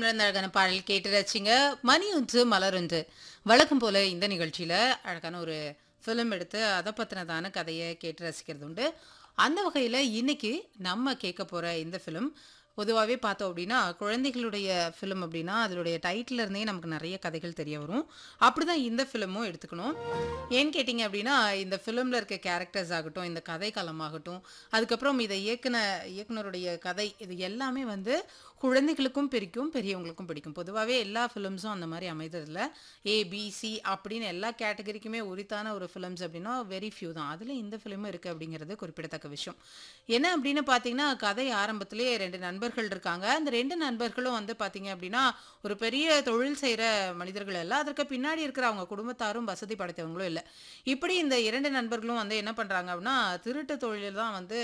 சிம்ரன் அழகான பாடல் கேட்டு ரசிங்க மணி ஒன்று மலர் ஒன்று வழக்கம் போல இந்த நிகழ்ச்சியில் அழகான ஒரு ஃபிலிம் எடுத்து அதை பற்றினதான கதையை கேட்டு ரசிக்கிறது உண்டு அந்த வகையில் இன்னைக்கு நம்ம கேட்க போகிற இந்த ஃபிலிம் பொதுவாகவே பார்த்தோம் அப்படின்னா குழந்தைகளுடைய ஃபிலிம் அப்படின்னா அதனுடைய டைட்டில் இருந்தே நமக்கு நிறைய கதைகள் தெரிய வரும் அப்படிதான் இந்த ஃபிலிமும் எடுத்துக்கணும் ஏன்னு கேட்டிங்க அப்படின்னா இந்த ஃபிலிமில் இருக்க கேரக்டர்ஸ் ஆகட்டும் இந்த கதை களமாகட்டும் அதுக்கப்புறம் இதை இயக்குன இயக்குனருடைய கதை இது எல்லாமே வந்து குழந்தைகளுக்கும் பிடிக்கும் பெரியவங்களுக்கும் பிடிக்கும் பொதுவாகவே எல்லா ஃபிலிம்ஸும் அந்த மாதிரி அமைததில்ல ஏ பி சி அப்படின்னு எல்லா கேட்டகரிக்குமே உரித்தான ஒரு ஃபிலிம்ஸ் அப்படின்னா வெரி ஃபியூ தான் அதில் இந்த ஃபிலிமும் இருக்குது அப்படிங்கிறது குறிப்பிடத்தக்க விஷயம் என்ன அப்படின்னு பார்த்தீங்கன்னா கதை ஆரம்பத்திலே ரெண்டு நண்பர்கள் இருக்காங்க அந்த ரெண்டு நண்பர்களும் வந்து பார்த்தீங்க அப்படின்னா ஒரு பெரிய தொழில் செய்கிற மனிதர்கள் இல்லை அதற்கு பின்னாடி இருக்கிற அவங்க குடும்பத்தாரும் வசதி படைத்தவங்களும் இல்லை இப்படி இந்த இரண்டு நண்பர்களும் வந்து என்ன பண்ணுறாங்க அப்படின்னா திருட்டு தொழில் தான் வந்து